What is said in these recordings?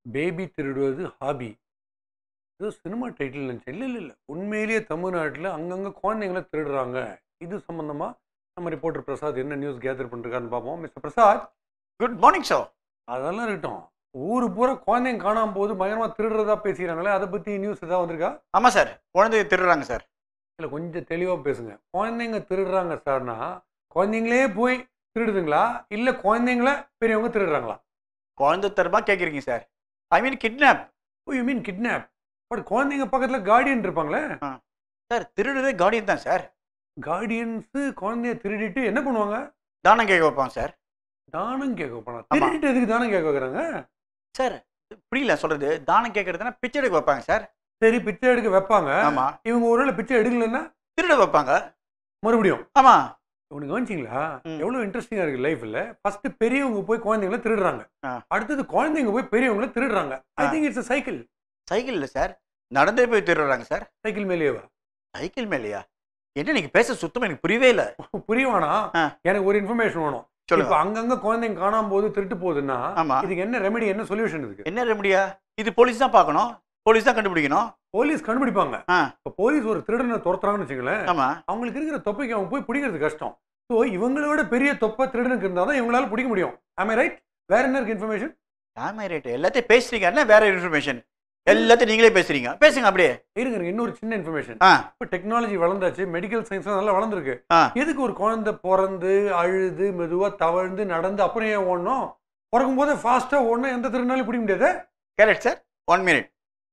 Baby திருடுவது hobby இது cinema title நினச்சேன் இல்லை இல்லை இல்லை உண்மையிலேயே தமிழ்நாட்டில் அங்கங்கே குழந்தைங்கள திருடுறாங்க இது சம்மந்தமாக நம்ம ரிப்போர்ட்டர் பிரசாத் என்ன நியூஸ் கேதர் பண்ணிருக்காருன்னு பார்ப்போம் mister Prasad good morning sir அதெல்லாம் இருக்கட்டும் ஊர் பூரா குழந்தைங்க காணாம போது பயங்கரமாக திருடுறதா பேசிக்கிறாங்களே அதை பற்றி நியூஸ் ஏதாவது வந்திருக்கா ஆமாம் சார் குழந்தைய திருடுறாங்க சார் இல்லை கொஞ்சம் தெளிவாக பேசுங்க குழந்தைங்க திருடுறாங்க சார்னா குழந்தைங்களே போய் திருடுதுங்களா இல்லை குழந்தைங்கள பெரியவங்க திருடுறாங்களா குழந்தை தரமாக கேட்குறீங்க sir I mean kidnap oh you mean kidnap but குழந்தைங்க பக்கத்தில் கார்டியன் இருப்பாங்களே சார் திருடுறதே கார்டியன் தான் சார் கார்டியன்ஸு குழந்தைய திருடிட்டு என்ன பண்ணுவாங்க தானம் கேட்க வைப்பாங்க சார் தானம் கேட்க போனா ஆமா. திருடிட்டு எதுக்கு தானம் கேட்க வைக்கிறாங்க சார் புரியல சொல்றது தானம் கேட்கறதுனா பிச்சை எடுக்க வைப்பாங்க சார் சரி பிச்சை எடுக்க வைப்பாங்க ஆமா இவங்க ஒருவேளை பிச்சை எடுக்கலன்னா திருட வைப்பாங்க மறுபடியும் ஆமா உனக்கு கவனிச்சிங்களா ம். எவ்வளவு இன்ட்ரெஸ்டிங்கா இருக்கு லைஃப்ல ஃபர்ஸ்ட் பெரியவங்க போய் குழந்தைங்கள திருடுறாங்க ஆ. அடுத்தது குழந்தைங்க போய் பெரியவங்கள திருடுறாங்க I ah. Think it's cycle cycle இல்லை சார் நடந்தே போய் திருடுறாங்க சார் சைக்கிள் மேலேயேவா சைக்கிள் மேலேயா என்ன நீங்க பேச சுத்தமா எனக்கு புரியவே இல்லை புரியவானா ஆ. எனக்கு ஒரு இன்ஃபர்மேஷன் வேணும் இப்போ சொல்லுங்க அங்கங்க குழந்தைங்க காணாம போது திருட்டு போகுதுன்னா ஆமா இதுக்கு என்ன ரெமெடி என்ன சொல்யூஷன் இருக்கு என்ன ரெமடியா இது போலீஸ் தான் பார்க்கணும் போலீஸ் தான் கண்டுபிடிக்கணும் போலீஸ் கண்டுபிடிப்பாங்க ஆ. இப்போ போலீஸ் ஒரு திருடனை துரத்துறாங்கன்னு வச்சுங்களேன் ஆமா அவங்களுக்கு இருக்கிற தொப்பைக்கு அவங்க போய் பிடிக்கிறது கஷ்டம் ஸோ இவங்களோட பெரிய தொப்பை திருடனுக்கு இருந்தால் தான் இவங்களால பிடிக்க முடியும் ஆமே ரைட் வேற என்ன இருக்கு இன்ஃபர்மேஷன் ஆமா ரைட் எல்லாத்தையும் பேசுறீங்க என்ன வேற இன்ஃபர்மேஷன் எல்லாத்தையும் நீங்களே பேசுறீங்க பேசுங்க அப்படியே இருங்க இருங்க, இன்னொரு சின்ன இன்ஃபர்மேஷன் ஆ இப்போ டெக்னாலஜி வளர்ந்தாச்சு மெடிக்கல் சயின்ஸ் நல்லா வளர்ந்துருக்கு ஆ. எதுக்கு ஒரு குழந்தை பிறந்து அழுது மெதுவா தவழ்ந்து நடந்து அப்புறம் ஏன் ஓடணும் பிறக்கும் போதே ஃபாஸ்டா ஓடணும் எந்த திருநாளையும் பிடிக்க முடியாது correct sir one minute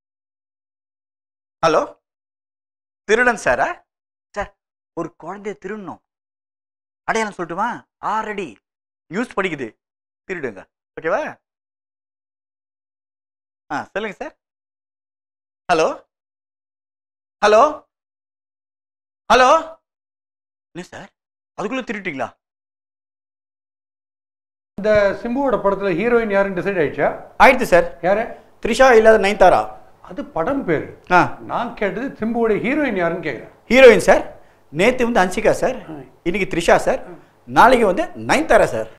hello திருடன் சாரா சார் ஒரு குழந்தைய திருடணும் அடையாளம் சொல்லட்டுமா ஆல்ரெடி நியூஸ் படிக்குது திருடுங்க ஓகேவா ஆ சொல்லுங்க சார் ஹலோ ஹலோ ஹலோ என்ன சார் அதுக்குள்ளே திருட்டிங்களா இந்த சிம்புவோட படத்துல ஹீரோயின் யாருன்னு டிசைட் ஆயிடுச்சா ஆயிடுச்சு சார் யாரு த்ரிஷா இல்லாத நயன்தாரா அது படம் பேரு ஆ நான் கேட்டது சிம்புவோட ஹீரோயின் யாருன்னு கேட்குறேன் ஹீரோயின் சார் நேற்று வந்து அன்சிகா சார் இன்னைக்கு த்ரிஷா சார் நாளைக்கு வந்து நயன்தாரா சார்